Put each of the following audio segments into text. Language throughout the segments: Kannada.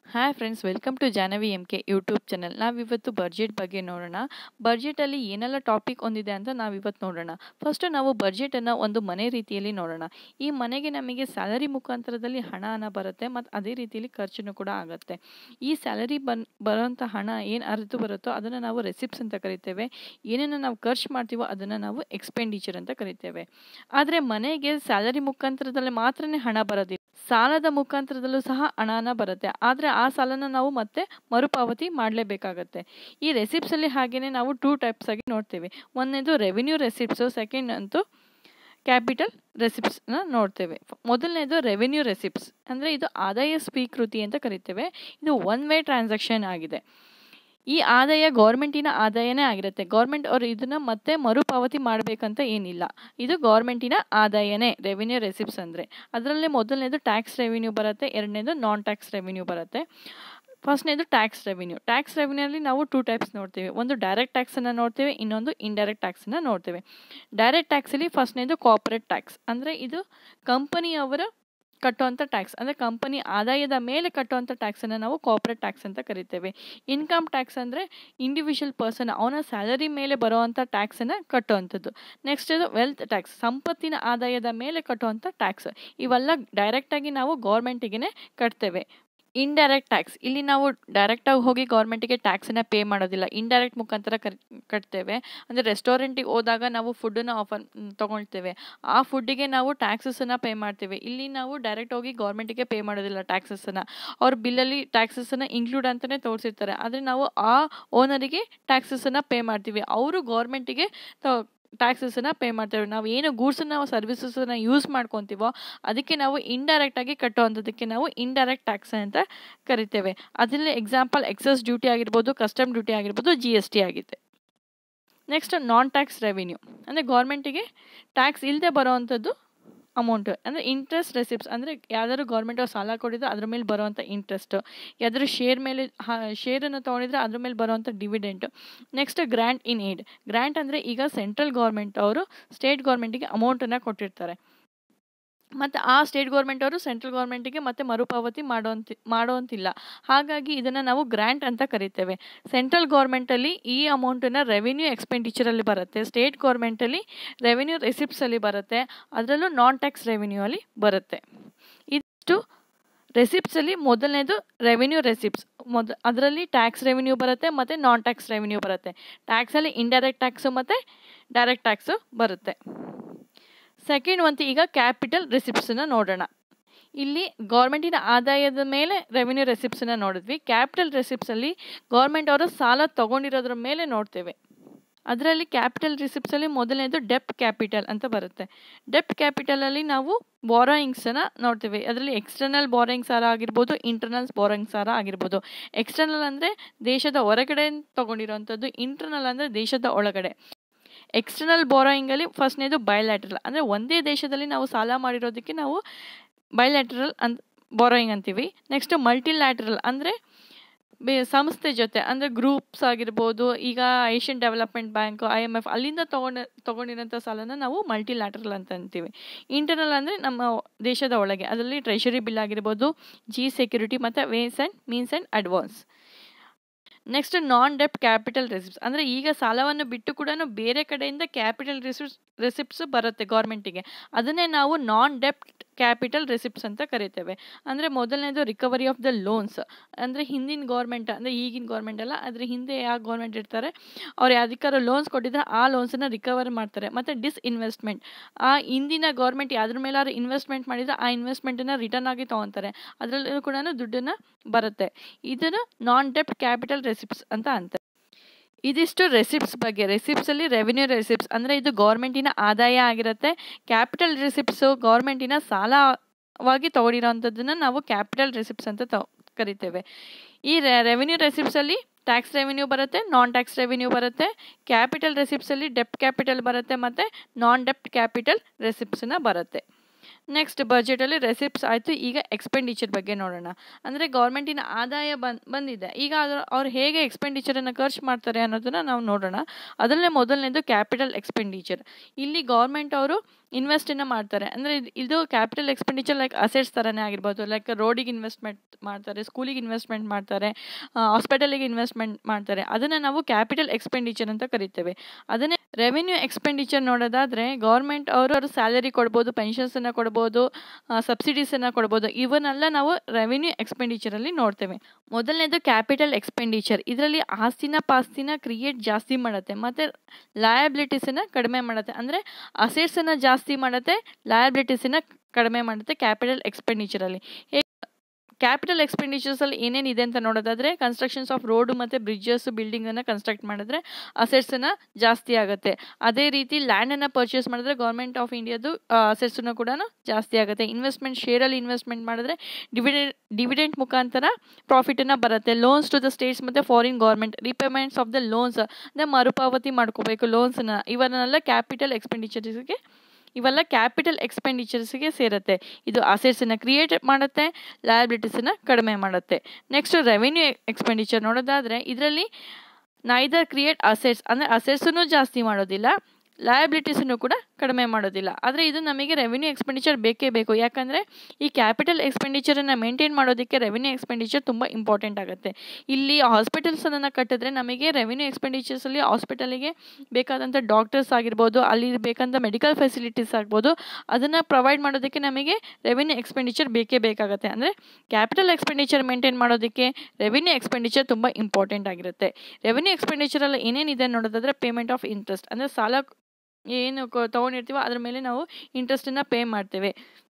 hi friends welcome to Jahnavi M K YouTube channel ನಾವಿವತ್ತು ಬಡ್ಜೆಟ್ ಬಗ್ಗೆ ನೋಡೋಣ ಬಡ್ಜೆಟಲ್ಲಿ ಏನೆಲ್ಲ ಟಾಪಿಕ್ ಹೊಂದಿದೆ ಅಂತ ನಾವಿವತ್ತು ನೋಡೋಣ ಫಸ್ಟು ನಾವು ಬಡ್ಜೆಟನ್ನು ಒಂದು ಮನೆ ರೀತಿಯಲ್ಲಿ ನೋಡೋಣ ಈ ಮನೆಗೆ ನಮಗೆ ಸ್ಯಾಲರಿ ಮುಖಾಂತರದಲ್ಲಿ ಹಣ ಹಣ ಬರುತ್ತೆ ಮತ್ತು ಅದೇ ರೀತಿಯಲ್ಲಿ ಖರ್ಚು ಕೂಡ ಆಗುತ್ತೆ ಈ ಸ್ಯಾಲರಿ ಬನ್ ಬರೋಂಥ ಹಣ ಏನು ಅರಿತು ಬರುತ್ತೋ ಅದನ್ನು ನಾವು ರೆಸಿಪ್ಟ್ಸ್ ಅಂತ ಕರಿತೇವೆ ಏನೇನು ನಾವು ಖರ್ಚು ಮಾಡ್ತೀವೋ ಅದನ್ನು ನಾವು ಎಕ್ಸ್ಪೆಂಡಿಚರ್ ಅಂತ ಕರಿತೇವೆ ಆದರೆ ಮನೆಗೆ ಸ್ಯಾಲರಿ ಮುಖಾಂತರದಲ್ಲಿ ಮಾತ್ರನೇ ಹಣ ಬರೋದಿಲ್ಲ ಸಾಲದ ಮುಖಾಂತರದಲ್ಲೂ ಸಹ ಹಣನ ಬರುತ್ತೆ ಆದರೆ ಆ ಸಾಲನ ನಾವು ಮತ್ತೆ ಮರುಪಾವತಿ ಮಾಡಲೇಬೇಕಾಗತ್ತೆ ಈ ರೆಸಿಪ್ಟ್ಸಲ್ಲಿ ಹಾಗೆಯೇ ನಾವು ಟೂ ಟೈಪ್ಸ್ ಆಗಿ ನೋಡ್ತೇವೆ ಒಂದನೇದು ರೆವಿನ್ಯೂ ರೆಸಿಪ್ಟ್ಸು ಸೆಕೆಂಡ್ ಅಂತೂ ಕ್ಯಾಪಿಟಲ್ ರೆಸಿಪ್ಟ್ಸ್ನ ನೋಡ್ತೇವೆ ಮೊದಲನೇದು ರೆವಿನ್ಯೂ ರೆಸಿಪ್ಟ್ಸ್ ಅಂದರೆ ಇದು ಆದಾಯ ಸ್ವೀಕೃತಿ ಅಂತ ಕರಿತೇವೆ ಇದು ಒನ್ ವೇ ಟ್ರಾನ್ಸಾಕ್ಷನ್ ಆಗಿದೆ ಈ ಆದಾಯ ಗೌರ್ಮೆಂಟಿನ ಆದಾಯನೇ ಆಗಿರುತ್ತೆ ಗೌರ್ಮೆಂಟ್ ಅವರು ಇದನ್ನ ಮತ್ತೆ ಮರುಪಾವತಿ ಮಾಡಬೇಕಂತ ಏನಿಲ್ಲ ಇದು ಗೌರ್ಮೆಂಟಿನ ಆದಾಯನೇ ರೆವಿನ್ಯೂ ರೆಸಿಪ್ಟ್ಸ್ ಅಂದರೆ ಅದರಲ್ಲಿ ಮೊದಲನೇದು ಟ್ಯಾಕ್ಸ್ ರೆವಿನ್ಯೂ ಬರುತ್ತೆ ಎರಡನೇದು ನಾನ್ ಟ್ಯಾಕ್ಸ್ ರೆವಿನ್ಯೂ ಬರುತ್ತೆ ಫಸ್ಟ್ನೇದು ಟ್ಯಾಕ್ಸ್ ರೆವಿನ್ಯೂ ಟ್ಯಾಕ್ಸ್ ರೆವಿನ್ಯೂಲಿ ನಾವು ಟೂ ಟೈಪ್ಸ್ ನೋಡ್ತೀವಿ ಒಂದು ಡೈರೆಕ್ಟ್ ಟ್ಯಾಕ್ಸನ್ನು ನೋಡ್ತೀವಿ ಇನ್ನೊಂದು ಇಂಡೈರೆಕ್ಟ್ ಟ್ಯಾಕ್ಸನ್ನು ನೋಡ್ತೇವೆ ಡೈರೆಕ್ಟ್ ಟ್ಯಾಕ್ಸಲ್ಲಿ ಫಸ್ಟ್ನೇದು ಕಾರ್ಪೊರೇಟ್ ಟ್ಯಾಕ್ಸ್ ಅಂದರೆ ಇದು ಕಂಪನಿಯವರ ಕಟ್ಟುವಂಥ ಟ್ಯಾಕ್ಸ್ ಅಂದರೆ ಕಂಪನಿ ಆದಾಯದ ಮೇಲೆ ಕಟ್ಟುವಂಥ ಟ್ಯಾಕ್ಸನ್ನು ನಾವು ಕಾರ್ಪೊರೇಟ್ ಟ್ಯಾಕ್ಸ್ ಅಂತ ಕರಿತೇವೆ ಇನ್ಕಮ್ ಟ್ಯಾಕ್ಸ್ ಅಂದರೆ ಇಂಡಿವಿಜುವಲ್ ಪರ್ಸನ್ ಅವನ ಸ್ಯಾಲರಿ ಮೇಲೆ ಬರುವಂಥ ಟ್ಯಾಕ್ಸನ್ನು ಕಟ್ಟುವಂಥದ್ದು ನೆಕ್ಸ್ಟ್ ಇದು ವೆಲ್ತ್ ಟ್ಯಾಕ್ಸ್ ಸಂಪತ್ತಿನ ಆದಾಯದ ಮೇಲೆ ಕಟ್ಟುವಂಥ ಟ್ಯಾಕ್ಸ್ ಇವೆಲ್ಲ ಡೈರೆಕ್ಟಾಗಿ ನಾವು ಗೌರ್ಮೆಂಟಿಗೆ ಕಟ್ತೇವೆ ಇಂಡೈರೆಕ್ಟ್ ಟ್ಯಾಕ್ಸ್ ಇಲ್ಲಿ ನಾವು ಡೈರೆಕ್ಟಾಗಿ ಹೋಗಿ ಗೌರ್ಮೆಂಟಿಗೆ ಟ್ಯಾಕ್ಸನ್ನು ಪೇ ಮಾಡೋದಿಲ್ಲ ಇಂಡೈರೆಕ್ಟ್ ಮುಖಾಂತರ ಕರ್ ಕಟ್ತೇವೆ ಅಂದರೆ ರೆಸ್ಟೋರೆಂಟಿಗೆ ಹೋದಾಗ ನಾವು ಫುಡ್ಡನ್ನು ಆಫರ್ ತೊಗೊಳ್ತೇವೆ ಆ ಫುಡ್ಡಿಗೆ ನಾವು ಟ್ಯಾಕ್ಸಸನ್ನು ಪೇ ಮಾಡ್ತೇವೆ ಇಲ್ಲಿ ನಾವು ಡೈರೆಕ್ಟ್ ಹೋಗಿ ಗೌರ್ಮೆಂಟಿಗೆ ಪೇ ಮಾಡೋದಿಲ್ಲ ಟ್ಯಾಕ್ಸಸನ್ನು ಅವ್ರ ಬಿಲ್ಲಲ್ಲಿ ಟ್ಯಾಕ್ಸಸನ್ನು ಇನ್ಕ್ಲೂಡ್ ಅಂತಲೇ ತೋರಿಸಿರ್ತಾರೆ ಆದರೆ ನಾವು ಆ ಓನರಿಗೆ ಟ್ಯಾಕ್ಸಸನ್ನು ಪೇ ಮಾಡ್ತೀವಿ ಅವರು ಗೌರ್ಮೆಂಟಿಗೆ ಟ್ಯಾಕ್ಸಸನ್ನು ಪೇ ಮಾಡ್ತೇವೆ ನಾವು ಏನು ಗೂಡ್ಸನ್ನು ಸರ್ವಿಸಸನ್ನು ಯೂಸ್ ಮಾಡ್ಕೊತೀವೋ ಅದಕ್ಕೆ ನಾವು ಇಂಡೈರೆಕ್ಟಾಗಿ ಕಟ್ಟುವಂಥದ್ದಕ್ಕೆ ನಾವು ಇಂಡೈರೆಕ್ಟ್ ಟ್ಯಾಕ್ಸ್ ಅಂತ ಕರಿತೇವೆ ಅದರಲ್ಲಿ ಎಕ್ಸಾಂಪಲ್ ಎಕ್ಸಸ್ ಡ್ಯೂಟಿ ಆಗಿರ್ಬೋದು ಕಸ್ಟಮ್ ಡ್ಯೂಟಿ ಆಗಿರ್ಬೋದು ಜಿ ಎಸ್ ಟಿ ಆಗಿದೆ ನೆಕ್ಸ್ಟ್ ನಾನ್ ಟ್ಯಾಕ್ಸ್ ರೆವಿನ್ಯೂ ಅಂದರೆ ಗೌರ್ಮೆಂಟಿಗೆ ಟ್ಯಾಕ್ಸ್ ಇಲ್ಲದೆ ಬರೋವಂಥದ್ದು ಅಮೌಂಟ್ ಅಂದರೆ ಇಂಟ್ರೆಸ್ಟ್ ರೆಸಿಪ್ಟ್ಸ್ ಅಂದರೆ ಯಾವ್ದಾದ್ರು ಗೌರ್ಮೆಂಟ್ ಅವ್ರು ಸಾಲ ಕೊಟ್ಟಿದ್ರೆ ಅದ್ರ ಮೇಲೆ ಬರುವಂಥ ಇಂಟ್ರೆಸ್ಟ್ ಯಾವ್ದಾದ್ರು ಶೇರ್ ಮೇಲೆ ಶೇರನ್ನು ತೊಗೊಂಡಿದ್ರೆ ಅದ್ರ ಮೇಲೆ ಬರುವಂಥ dividend next grant in aid grant ಅಂದರೆ ಈಗ ಸೆಂಟ್ರಲ್ ಗೌರ್ಮೆಂಟ್ ಅವರು ಸ್ಟೇಟ್ ಗೌರ್ಮೆಂಟಿಗೆ ಅಮೌಂಟನ್ನು ಕೊಟ್ಟಿರ್ತಾರೆ ಮತ್ತು ಆ ಸ್ಟೇಟ್ ಗೌರ್ಮೆಂಟ್ ಅವರು ಸೆಂಟ್ರಲ್ ಗೌರ್ಮೆಂಟಿಗೆ ಮತ್ತೆ ಮರುಪಾವತಿ ಮಾಡುವಂತ ಮಾಡುವಂತಿಲ್ಲ ಹಾಗಾಗಿ ಇದನ್ನು ನಾವು ಗ್ರ್ಯಾಂಟ್ ಅಂತ ಕರಿತೇವೆ ಸೆಂಟ್ರಲ್ ಗೌರ್ಮೆಂಟಲ್ಲಿ ಈ ಅಮೌಂಟನ್ನು ರೆವಿನ್ಯೂ ಎಕ್ಸ್ಪೆಂಡಿಚರಲ್ಲಿ ಬರುತ್ತೆ ಸ್ಟೇಟ್ ಗೌರ್ಮೆಂಟಲ್ಲಿ ರೆವಿನ್ಯೂ ರೆಸಿಪ್ಟ್ಸಲ್ಲಿ ಬರುತ್ತೆ ಅದರಲ್ಲೂ ನಾನ್ ಟ್ಯಾಕ್ಸ್ ರೆವಿನ್ಯೂ ಅಲ್ಲಿ ಬರುತ್ತೆ ಇಷ್ಟು ರೆಸಿಪ್ಟ್ಸಲ್ಲಿ ಮೊದಲನೇದು ರೆವಿನ್ಯೂ ರೆಸಿಪ್ಟ್ಸ್ ಮೊದ ಅದರಲ್ಲಿ ಟ್ಯಾಕ್ಸ್ ರೆವಿನ್ಯೂ ಬರುತ್ತೆ ಮತ್ತು ನಾನ್ ಟ್ಯಾಕ್ಸ್ ರೆವಿನ್ಯೂ ಬರುತ್ತೆ ಟ್ಯಾಕ್ಸಲ್ಲಿ ಇಂಡೈರೆಕ್ಟ್ ಟ್ಯಾಕ್ಸು ಮತ್ತು ಡೈರೆಕ್ಟ್ ಟ್ಯಾಕ್ಸು ಬರುತ್ತೆ ಸೆಕೆಂಡ್ ಒಂದು ಈಗ ಕ್ಯಾಪಿಟಲ್ ರಿಸಿಪ್ಟ್ಸನ್ನು ನೋಡೋಣ ಇಲ್ಲಿ ಗೌರ್ಮೆಂಟಿನ ಆದಾಯದ ಮೇಲೆ ರೆವಿನ್ಯೂ ರೆಸಿಪ್ಟ್ಸನ್ನು ನೋಡಿದ್ವಿ ಕ್ಯಾಪಿಟಲ್ ರೆಸಿಪ್ಟ್ಸಲ್ಲಿ ಗೌರ್ಮೆಂಟ್ ಅವರು ಸಾಲ ತೊಗೊಂಡಿರೋದ್ರ ಮೇಲೆ ನೋಡ್ತೇವೆ ಅದರಲ್ಲಿ ಕ್ಯಾಪಿಟಲ್ ರಿಸಿಪ್ಟ್ಸಲ್ಲಿ ಮೊದಲನೇದು ಡೆಪ್ ಕ್ಯಾಪಿಟಲ್ ಅಂತ ಬರುತ್ತೆ ಡೆಪ್ ಕ್ಯಾಪಿಟಲಲ್ಲಿ ನಾವು ಬಾರೋಯಿಂಗ್ಸನ್ನು ನೋಡ್ತೀವಿ ಅದರಲ್ಲಿ ಎಕ್ಸ್ಟರ್ನಲ್ ಬಾರೋಯಿಂಗ್ ಸಾರ ಆಗಿರ್ಬೋದು ಇಂಟರ್ನಲ್ ಬಾರೋಯಿಂಗ್ ಸಾರ ಆಗಿರ್ಬೋದು ಎಕ್ಸ್ಟರ್ನಲ್ ಅಂದರೆ ದೇಶದ ಹೊರಗಡೆ ತೊಗೊಂಡಿರೋವಂಥದ್ದು ಇಂಟರ್ನಲ್ ಅಂದರೆ ದೇಶದ ಒಳಗಡೆ ಎಕ್ಸ್ಟರ್ನಲ್ ಬಾರೋಯಿಂಗಲ್ಲಿ ಫಸ್ಟ್ನೇದು ಬಯಲ್ಯಾಟ್ರಲ್ ಅಂದರೆ ಒಂದೇ ದೇಶದಲ್ಲಿ ನಾವು ಸಾಲ ಮಾಡಿರೋದಕ್ಕೆ ನಾವು ಬಯಲ್ಯಾಟ್ರಲ್ ಅಂತ ಬಾರೋಯಿಂಗ್ ಅಂತೀವಿ ನೆಕ್ಸ್ಟ್ ಮಲ್ಟಿಲ್ಯಾಟ್ರಲ್ ಅಂದರೆ ಬೇ ಸಂಸ್ಥೆ ಜೊತೆ ಅಂದರೆ ಗ್ರೂಪ್ಸ್ ಆಗಿರ್ಬೋದು ಈಗ Asian development bank I M F ಅಲ್ಲಿಂದ ತೊಗೊಂಡು ತೊಗೊಂಡಿರೋಂಥ ಸಾಲನ ನಾವು ಮಲ್ಟಿಲ್ಯಾಟ್ರಲ್ ಅಂತ ಅಂತೀವಿ ಇಂಟರ್ನಲ್ ಅಂದರೆ ನಮ್ಮ ದೇಶದ ಒಳಗೆ ಅದರಲ್ಲಿ ಟ್ರೆಷರಿ ಬಿಲ್ ಆಗಿರ್ಬೋದು ಜಿ ಸೆಕ್ಯೂರಿಟಿ ಮತ್ತು ways and means and advance next non debt capital receipts ಅಂದರೆ ಈಗ ಸಾಲವನ್ನು ಬಿಟ್ಟು ಕೂಡ ಬೇರೆ ಕಡೆಯಿಂದ ಕ್ಯಾಪಿಟಲ್ ರಿಸಿಪ್ಟ್ಸ್ ರೆಸಿಪ್ಟ್ಸ್ ಬರುತ್ತೆ ಗೌರ್ಮೆಂಟಿಗೆ ಅದನ್ನೇ ನಾವು ನಾನ್ ಡೆಪ್ ಕ್ಯಾಪಿಟಲ್ ರೆಸಿಪ್ಟ್ಸ್ ಅಂತ ಕರಿತೇವೆ ಅಂದರೆ ಮೊದಲನೇದು ರಿಕವರಿ ಆಫ್ ದ ಲೋನ್ಸ್ ಅಂದರೆ ಹಿಂದಿನ ಗೌರ್ಮೆಂಟ್ ಅಂದರೆ ಈಗಿನ ಗೌರ್ಮೆಂಟ್ ಅಲ್ಲ ಅದ್ರ ಹಿಂದೆ ಯಾವ ಗೌರ್ಮೆಂಟ್ ಇರ್ತಾರೆ ಅವ್ರು ಯಾವ್ದಕ್ಕಾರ ಲೋನ್ಸ್ ಕೊಟ್ಟಿದ್ರೆ ಆ ಲೋನ್ಸನ್ನು ರಿಕವರ್ ಮಾಡ್ತಾರೆ ಮತ್ತು ಡಿಸ್ಇನ್ವೆಸ್ಟ್ಮೆಂಟ್ ಆ ಹಿಂದಿನ ಗೌರ್ಮೆಂಟ್ ಯಾವ್ದ್ರ ಮೇಲಾದ್ರು ಇನ್ವೆಸ್ಟ್ಮೆಂಟ್ ಮಾಡಿದರೆ ಆ ಇನ್ವೆಸ್ಟ್ಮೆಂಟನ್ನು ರಿಟರ್ನ್ ಆಗಿ ತೊಗೊತಾರೆ ಅದರಲ್ಲೂ ಕೂಡ ದುಡ್ಡನ್ನು ಬರುತ್ತೆ ಇದನ್ನು ನಾನ್ ಡೆಪ್ಟ್ ಕ್ಯಾಪಿಟಲ್ ರೆಸಿಪ್ಟ್ಸ್ ಅಂತ ಅಂತಾರೆ ಇದಿಷ್ಟು ರೆಸಿಪ್ಟ್ಸ್ ಬಗ್ಗೆ ರೆಸಿಪ್ಟ್ಸಲ್ಲಿ ರೆವಿನ್ಯೂ ರೆಸಿಪ್ಟ್ಸ್ ಅಂದರೆ ಇದು ಗೌರ್ಮೆಂಟಿನ ಆದಾಯ ಆಗಿರುತ್ತೆ ಕ್ಯಾಪಿಟಲ್ ರೆಸಿಪ್ಟ್ಸು ಗೌರ್ಮೆಂಟಿನ ಸಾಲವಾಗಿ ತೊಗೊಂಡಿರೋವಂಥದ್ದನ್ನು ನಾವು ಕ್ಯಾಪಿಟಲ್ ರೆಸಿಪ್ಟ್ಸ್ ಅಂತ ತೊ ಕರಿತೇವೆ ಈ ರೆವಿನ್ಯೂ ರೆಸಿಪ್ಟ್ಸಲ್ಲಿ ಟ್ಯಾಕ್ಸ್ ರೆವಿನ್ಯೂ ಬರುತ್ತೆ ನಾನ್ ಟ್ಯಾಕ್ಸ್ ರೆವಿನ್ಯೂ ಬರುತ್ತೆ ಕ್ಯಾಪಿಟಲ್ ರೆಸಿಪ್ಟ್ಸಲ್ಲಿ ಡೆಪ್ಟ್ ಕ್ಯಾಪಿಟಲ್ ಬರುತ್ತೆ ಮತ್ತು ನಾನ್ ಡೆಪ್ಟ್ ಕ್ಯಾಪಿಟಲ್ ರೆಸಿಪ್ಟ್ಸನ್ನ ಬರುತ್ತೆ ನೆಕ್ಸ್ಟ್ ಬಜೆಟಲ್ಲಿ ರೆಸಿಪ್ಟ್ಸ್ ಆಯಿತು ಈಗ ಎಕ್ಸ್ಪೆಂಡಿಚರ್ ಬಗ್ಗೆ ನೋಡೋಣ ಅಂದರೆ ಗೌರ್ಮೆಂಟಿನ ಆದಾಯ ಬಂದು ಬಂದಿದೆ ಈಗ ಅದರ ಅವ್ರು ಹೇಗೆ ಎಕ್ಸ್ಪೆಂಡಿಚರನ್ನು ಖರ್ಚು ಮಾಡ್ತಾರೆ ಅನ್ನೋದನ್ನು ನಾವು ನೋಡೋಣ ಅದರಲ್ಲೇ ಮೊದಲನೇದು ಕ್ಯಾಪಿಟಲ್ ಎಕ್ಸ್ಪೆಂಡಿಚರ್ ಇಲ್ಲಿ ಗೌರ್ಮೆಂಟ್ ಅವರು ಇನ್ವೆಸ್ಟನ್ನು ಮಾಡ್ತಾರೆ ಅಂದರೆ ಇದು ಕ್ಯಾಪಿಟಲ್ ಎಕ್ಸ್ಪೆಂಡಿಚರ್ ಲೈಕ್ ಅಸೆಟ್ಸ್ ಥರನೇ ಆಗಿರ್ಬೋದು ಲೈಕ್ ರೋಡಿಗೆ ಇನ್ವೆಸ್ಟ್ಮೆಂಟ್ ಮಾಡ್ತಾರೆ ಸ್ಕೂಲಿಗೆ ಇನ್ವೆಸ್ಟ್ಮೆಂಟ್ ಮಾಡ್ತಾರೆ ಹಾಸ್ಪಿಟಲಿಗೆ ಇನ್ವೆಸ್ಟ್ಮೆಂಟ್ ಮಾಡ್ತಾರೆ ಅದನ್ನು ನಾವು ಕ್ಯಾಪಿಟಲ್ ಎಕ್ಸ್ಪೆಂಡಿಚರ್ ಅಂತ ಕರಿತೇವೆ ಅದನ್ನೇ ರೆವೆನ್ಯೂ ಎಕ್ಸ್ಪೆಂಡಿಚರ್ ನೋಡೋದಾದರೆ ಗೌರ್ಮೆಂಟ್ ಅವರು ಅವ್ರ ಸ್ಯಾಲರಿ ಕೊಡ್ಬೋದು ಪೆನ್ಷನ್ಸನ್ನು ಕೊಡ್ಬೋದು ಸಬ್ಸಿಡೀಸನ್ನು ಕೊಡ್ಬೋದು ಇವನ್ನೆಲ್ಲ ನಾವು ರೆವೆನ್ಯೂ ಎಕ್ಸ್ಪೆಂಡಿಚರಲ್ಲಿ ನೋಡ್ತೇವೆ ಮೊದಲನೇದು ಕ್ಯಾಪಿಟಲ್ ಎಕ್ಸ್ಪೆಂಡಿಚರ್ ಇದರಲ್ಲಿ ಆಸ್ತಿನ ಪಾಸ್ತಿನ ಕ್ರಿಯೇಟ್ ಜಾಸ್ತಿ ಮಾಡುತ್ತೆ ಮತ್ತು ಲಯಬಿಲಿಟೀಸನ್ನು ಕಡಿಮೆ ಮಾಡುತ್ತೆ ಅಂದರೆ ಅಸೆಟ್ಸನ್ನು ಜಾಸ್ತಿ ಮಾಡುತ್ತೆ ಲಯಬಿಲಿಟೀಸನ್ನು ಕಡಿಮೆ ಮಾಡುತ್ತೆ ಕ್ಯಾಪಿಟಲ್ ಎಕ್ಸ್ಪೆಂಡಿಚರಲ್ಲಿ ಕ್ಯಾಪಿಟಲ್ ಎಕ್ಸ್ಪೆಂಡಿಚರ್ಸಲ್ಲಿ ಏನೇನಿದೆ ಅಂತ ನೋಡೋದಾದರೆ ಕನ್ಸ್ಟ್ರಕ್ಷನ್ಸ್ ಆಫ್ ರೋಡು ಮತ್ತು ಬ್ರಿಡ್ಜಸ್ ಬಿಲ್ಡಿಂಗನ್ನು ಕನ್ಸ್ಟ್ರಕ್ಟ್ ಮಾಡಿದ್ರೆ ಅಸೆಟ್ಸನ್ನು ಜಾಸ್ತಿ ಆಗುತ್ತೆ ಅದೇ ರೀತಿ ಲ್ಯಾಂಡನ್ನು ಪರ್ಚೇಸ್ ಮಾಡಿದ್ರೆ ಗೌರ್ಮೆಂಟ್ ಆಫ್ ಇಂಡಿಯಾದು ಅಸೆಟ್ಸನ್ನು ಕೂಡ ಜಾಸ್ತಿ ಆಗುತ್ತೆ ಇನ್ವೆಸ್ಟ್ಮೆಂಟ್ ಶೇರಲ್ಲಿ ಇನ್ವೆಸ್ಟ್ಮೆಂಟ್ ಮಾಡಿದ್ರೆ ಡಿವಿಡೆಂಟ್ ಡಿವಿಡೆಂಟ್ ಮುಖಾಂತರ ಪ್ರಾಫಿಟನ್ನು ಬರುತ್ತೆ ಲೋನ್ಸ್ ಟು ದ ಸ್ಟೇಟ್ಸ್ ಮತ್ತು foreign government repayments of the loans ಅಂದರೆ ಮರುಪಾವತಿ ಮಾಡ್ಕೋಬೇಕು ಲೋನ್ಸನ್ನು ಇವನ್ನೆಲ್ಲ ಕ್ಯಾಪಿಟಲ್ ಎಕ್ಸ್ಪೆಂಡಿಚರ್ಸ್ಗೆ ಇವೆಲ್ಲ ಕ್ಯಾಪಿಟಲ್ ಎಕ್ಸ್ಪೆಂಡಿಚರ್ಸ್ಗೆ ಸೇರುತ್ತೆ ಇದು ಅಸೆಟ್ಸನ್ನು ಕ್ರಿಯೇಟ್ ಮಾಡುತ್ತೆ ಲಯಬಿಲಿಟೀಸನ್ನು ಕಡಿಮೆ ಮಾಡುತ್ತೆ ನೆಕ್ಸ್ಟ್ ರೆವೆನ್ಯೂ ಎಕ್ಸ್ಪೆಂಡಿಚರ್ ನೋಡೋದಾದರೆ ಇದರಲ್ಲಿ ನೈದರ್ ಕ್ರಿಯೇಟ್ ಅಸೆಟ್ಸ್ ಅಂದರೆ ಅಸೆಟ್ಸನ್ನು ಜಾಸ್ತಿ ಮಾಡೋದಿಲ್ಲ ಲಯಬಿಲಿಟೀಸನ್ನು ಕೂಡ ಕಡಿಮೆ ಮಾಡೋದಿಲ್ಲ ಆದರೆ ಇದು ನಮಗೆ ರೆವೆನ್ಯೂ ಎಕ್ಸ್ಪೆಂಡಿಚರ್ ಬೇಕೇ ಬೇಕು ಯಾಕಂದರೆ ಈ ಕ್ಯಾಪಿಟಲ್ ಎಕ್ಸ್ಪೆಂಡಿಚರನ್ನು ಮೇಂಟೈನ್ ಮಾಡೋದಕ್ಕೆ ರೆವೆನ್ಯೂ ಎಕ್ಸ್ಪೆಂಡಿಚರ್ ತುಂಬ ಇಂಪಾರ್ಟೆಂಟ್ ಆಗುತ್ತೆ ಇಲ್ಲಿ ಹಾಸ್ಪಿಟಲ್ಸನ್ನು ಕಟ್ಟಿದ್ರೆ ನಮಗೆ ರೆವೆನ್ಯೂ ಎಕ್ಸ್ಪೆಂಡಿಚರ್ಸಲ್ಲಿ ಹಾಸ್ಪಿಟಲಿಗೆ ಬೇಕಾದಂಥ ಡಾಕ್ಟರ್ಸ್ ಆಗಿರ್ಬೋದು ಅಲ್ಲಿ ಬೇಕಂತ ಮೆಡಿಕಲ್ ಫೆಸಿಲಿಟೀಸ್ ಆಗ್ಬೋದು ಅದನ್ನು ಪ್ರೊವೈಡ್ ಮಾಡೋದಕ್ಕೆ ನಮಗೆ ರೆವೆನ್ಯೂ ಎಕ್ಸ್ಪೆಂಡಿಚರ್ ಬೇಕೇ ಬೇಕಾಗುತ್ತೆ ಅಂದರೆ ಕ್ಯಾಪಿಟಲ್ ಎಕ್ಸ್ಪೆಂಡಿಚರ್ ಮೇಂಟೈನ್ ಮಾಡೋದಕ್ಕೆ ರೆವೆನ್ಯೂ ಎಕ್ಸ್ಪೆಂಡಿಚರ್ ತುಂಬ ಇಂಪಾರ್ಟೆಂಟ್ ಆಗಿರುತ್ತೆ ರೆವೆನ್ಯೂ ಎಕ್ಸ್ಪೆಂಡಿಚರಲ್ಲಿ ಏನೇನಿದೆ ನೋಡೋದಾದರೆ ಪೇಮೆಂಟ್ ಆಫ್ ಇಂಟ್ರೆಸ್ಟ್ ಅಂದರೆ ಸಾಲ ಏನು ತೊಗೊಂಡಿರ್ತೀವೋ ಅದ್ರ ಮೇಲೆ ನಾವು ಇಂಟ್ರೆಸ್ಟನ್ನು ಪೇ ಮಾಡ್ತೇವೆ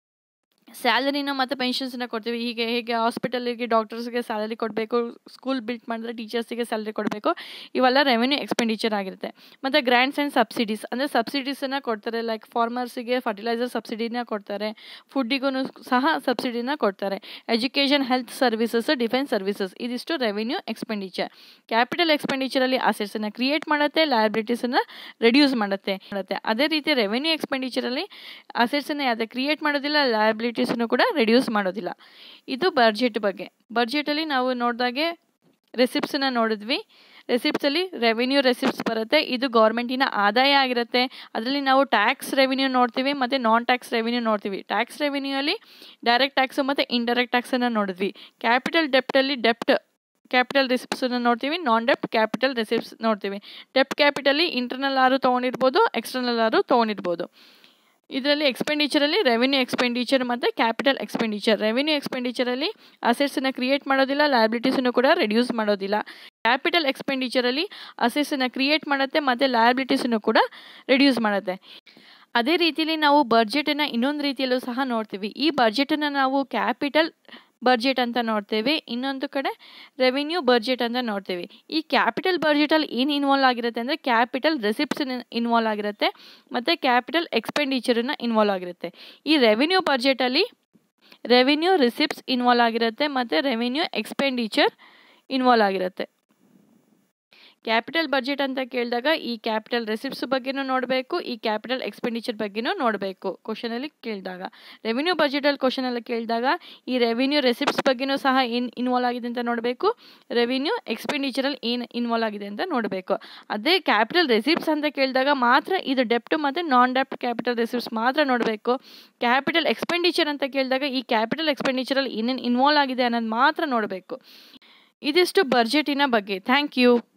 ಸ್ಯಾಲರಿನ ಮತ್ತು ಪೆನ್ಷನ್ಸನ್ನ ಕೊಡ್ತೀವಿ ಹೀಗೆ ಹೇಗೆ ಹಾಸ್ಪಿಟಲಿಗೆ ಡಾಕ್ಟರ್ಸ್ಗೆ ಸ್ಯಾಲರಿ ಕೊಡಬೇಕು ಸ್ಕೂಲ್ ಬಿಲ್ಟ್ ಮಾಡಿದ್ರೆ ಟೀಚರ್ಸಿಗೆ ಸ್ಯಾಲರಿ ಕೊಡಬೇಕು ಇವೆಲ್ಲ ರೆವೆನ್ಯೂ ಎಕ್ಸ್ಪೆಂಡಿಚರ್ ಆಗಿರುತ್ತೆ ಮತ್ತು ಗ್ರ್ಯಾಂಡ್ಸ್ ಆ್ಯಂಡ್ ಸಬ್ಸಿಡೀಸ್ ಅಂದರೆ ಸಬ್ಸಿಡೀಸನ್ನು ಕೊಡ್ತಾರೆ ಲೈಕ್ ಫಾರ್ಮರ್ಸಿಗೆ ಫರ್ಟಿಲೈಸರ್ ಸಬ್ಸಿಡಿನ ಕೊಡ್ತಾರೆ ಫುಡ್ಡಿಗೂ ಸಹ ಸಬ್ಸಿಡಿನ ಕೊಡ್ತಾರೆ education health services defence services ಇದಿಷ್ಟು ರೆವೆನ್ಯೂ ಎಕ್ಸ್ಪೆಂಡಿಚರ್ ಕ್ಯಾಪಿಟಲ್ ಎಕ್ಸ್ಪೆಂಡಿಚರಲ್ಲಿ ಅಸೆಟ್ಸನ್ನು ಕ್ರಿಯೇಟ್ ಮಾಡುತ್ತೆ ಲಯಬಿಲಿಟೀಸನ್ನು ರೆಡ್ಯೂಸ್ ಮಾಡುತ್ತೆ ಮಾಡುತ್ತೆ ಅದೇ ರೀತಿ ರೆವೆನ್ಯೂ ಎಕ್ಸ್ಪೆಂಡಿಚರಲ್ಲಿ ಅಸೆಟ್ಸನ್ನು ಯಾವುದೇ ಕ್ರಿಯೇಟ್ ಮಾಡೋದಿಲ್ಲ ಲಯಬಿಲಿಟಿ ನ್ನು ಕೂಡ ರೆಡ್ಯೂಸ್ ಮಾಡೋದಿಲ್ಲ ಇದು ಬಡ್ಜೆಟ್ ಬಗ್ಗೆ ಬಡ್ಜೆಟಲ್ಲಿ ನಾವು ನೋಡಿದಾಗೆ ರೆಸಿಪ್ಟ್ಸನ್ನು ನೋಡಿದ್ವಿ ರೆಸಿಪ್ಟ್ಸಲ್ಲಿ ರೆವಿನ್ಯೂ ರೆಸಿಪ್ಟ್ಸ್ ಬರುತ್ತೆ ಇದು ಗೌರ್ಮೆಂಟಿನ ಆದಾಯ ಆಗಿರುತ್ತೆ ಅದರಲ್ಲಿ ನಾವು ಟ್ಯಾಕ್ಸ್ ರೆವಿನ್ಯೂ ನೋಡ್ತೀವಿ ಮತ್ತು ನಾನ್ ಟ್ಯಾಕ್ಸ್ ರೆವಿನ್ಯೂ ನೋಡ್ತೀವಿ ಟ್ಯಾಕ್ಸ್ ರೆವಿನ್ಯೂಯಲ್ಲಿ ಡೈರೆಕ್ಟ್ ಟ್ಯಾಕ್ಸು ಮತ್ತು ಇಂಡೈರೆಕ್ಟ್ ಟ್ಯಾಕ್ಸನ್ನು ನೋಡಿದ್ವಿ ಕ್ಯಾಪಿಟಲ್ ಡೆಪ್ಟಲ್ಲಿ ಡೆಪ್ಟ್ ಕ್ಯಾಪಿಟಲ್ ರಿಸಿಪ್ಟ್ಸನ್ನು ನೋಡ್ತೀವಿ ನಾನ್ ಡೆಪ್ಟ್ ಕ್ಯಾಪಿಟಲ್ ರಿಸಿಪ್ಟ್ಸ್ ನೋಡ್ತೀವಿ ಡೆಪ್ಟ್ ಕ್ಯಾಪಿಟಲಿ ಇಂಟರ್ನಲ್ ಆರು ತೊಗೊಂಡಿರ್ಬೋದು ಎಕ್ಸ್ಟರ್ನಲ್ ಆರು ತೊಗೊಂಡಿರ್ಬೋದು ಇದರಲ್ಲಿ ಎಕ್ಸ್ಪೆಂಡಿಚರಲ್ಲಿ ರೆವೆನ್ಯೂ ಎಕ್ಸ್ಪೆಂಡಿಚರ್ ಮತ್ತು ಕ್ಯಾಪಿಟಲ್ ಎಕ್ಸ್ಪೆಂಡಿಚರ್ ರೆವೆನ್ಯೂ ಎಕ್ಸ್ಪೆಂಡಿಚರಲ್ಲಿ ಅಸೆಟ್ಸನ್ನು ಕ್ರಿಯೇಟ್ ಮಾಡೋದಿಲ್ಲ ಲಯಬಿಲಿಟೀಸನ್ನು ಕೂಡ ರೆಡ್ಯೂಸ್ ಮಾಡೋದಿಲ್ಲ ಕ್ಯಾಪಿಟಲ್ ಎಕ್ಸ್ಪೆಂಡಿಚರಲ್ಲಿ ಅಸೆಟ್ಸನ್ನು ಕ್ರಿಯೇಟ್ ಮಾಡುತ್ತೆ ಮತ್ತು ಲಯಬಿಲಿಟೀಸನ್ನು ಕೂಡ ರೆಡ್ಯೂಸ್ ಮಾಡುತ್ತೆ ಅದೇ ರೀತಿಯಲ್ಲಿ ನಾವು ಬಡ್ಜೆಟನ್ನು ಇನ್ನೊಂದು ರೀತಿಯಲ್ಲೂ ಸಹ ನೋಡ್ತೀವಿ ಈ ಬಡ್ಜೆಟನ್ನು ನಾವು ಕ್ಯಾಪಿಟಲ್ ಬಡ್ಜೆಟ್ ಅಂತ ನೋಡ್ತೇವೆ ಇನ್ನೊಂದು ಕಡೆ ರೆವಿನ್ಯೂ ಬಡ್ಜೆಟ್ ಅಂತ ನೋಡ್ತೇವೆ ಈ ಕ್ಯಾಪಿಟಲ್ ಬಡ್ಜೆಟಲ್ಲಿ ಏನು ಇನ್ವಾಲ್ವ್ ಆಗಿರುತ್ತೆ ಅಂದರೆ ಕ್ಯಾಪಿಟಲ್ ರೆಸಿಪ್ಟ್ಸ್ ಇನ್ವಾಲ್ವ್ ಆಗಿರುತ್ತೆ ಮತ್ತು ಕ್ಯಾಪಿಟಲ್ ಎಕ್ಸ್ಪೆಂಡಿಚರನ್ನು ಇನ್ವಾಲ್ವ್ ಆಗಿರುತ್ತೆ ಈ ರೆವಿನ್ಯೂ ಬಡ್ಜೆಟಲ್ಲಿ ರೆವಿನ್ಯೂ ರಿಸಿಪ್ಟ್ಸ್ ಇನ್ವಾಲ್ವ್ ಆಗಿರುತ್ತೆ ಮತ್ತು ರೆವಿನ್ಯೂ ಎಕ್ಸ್ಪೆಂಡಿಚರ್ ಇನ್ವಾಲ್ವ್ ಆಗಿರುತ್ತೆ ಕ್ಯಾಪಿಟಲ್ ಬಡ್ಜೆಟ್ ಅಂತ ಕೇಳಿದಾಗ ಈ ಕ್ಯಾಪಿಟಲ್ ರೆಸಿಪ್ಟ್ಸ್ ಬಗ್ಗೆನೂ ನೋಡಬೇಕು ಈ ಕ್ಯಾಪಿಟಲ್ ಎಕ್ಸ್ಪೆಂಡಿಚರ್ ಬಗ್ಗೆನೂ ನೋಡಬೇಕು ಕ್ವಶನಲ್ಲಿ ಕೇಳಿದಾಗ ರೆವಿನ್ಯೂ ಬಡ್ಜೆಟಲ್ಲಿ ಕ್ವಶನಲ್ಲಿ ಕೇಳಿದಾಗ ಈ ರೆವಿನ್ಯೂ ರೆಸಿಪ್ಟ್ಸ್ ಬಗ್ಗೆನೂ ಸಹ ಏನು ಇನ್ವಾಲ್ವ್ ಆಗಿದೆ ಅಂತ ನೋಡಬೇಕು ರೆವಿನ್ಯೂ ಎಕ್ಸ್ಪೆಂಡಿಚರಲ್ಲಿ ಏನು ಇನ್ವಾಲ್ವ್ ಆಗಿದೆ ಅಂತ ನೋಡಬೇಕು ಅದೇ ಕ್ಯಾಪಿಟಲ್ ರೆಸಿಪ್ಟ್ಸ್ ಅಂತ ಕೇಳಿದಾಗ ಮಾತ್ರ ಇದು ಡೆಪ್ಟ್ ಮತ್ತು ನಾನ್ ಡೆಪ್ಟ್ ಕ್ಯಾಪಿಟಲ್ ರೆಸಿಪ್ಟ್ಸ್ ಮಾತ್ರ ನೋಡಬೇಕು ಕ್ಯಾಪಿಟಲ್ ಎಕ್ಸ್ಪೆಂಡಿಚರ್ ಅಂತ ಕೇಳಿದಾಗ ಈ ಕ್ಯಾಪಿಟಲ್ ಎಕ್ಸ್ಪೆಂಡಿಚರಲ್ಲಿ ಏನೇನು ಇನ್ವಾಲ್ವ್ ಆಗಿದೆ ಅನ್ನೋದು ಮಾತ್ರ ನೋಡಬೇಕು ಇದಿಷ್ಟು ಬಡ್ಜೆಟಿನ ಬಗ್ಗೆ ಥ್ಯಾಂಕ್ ಯು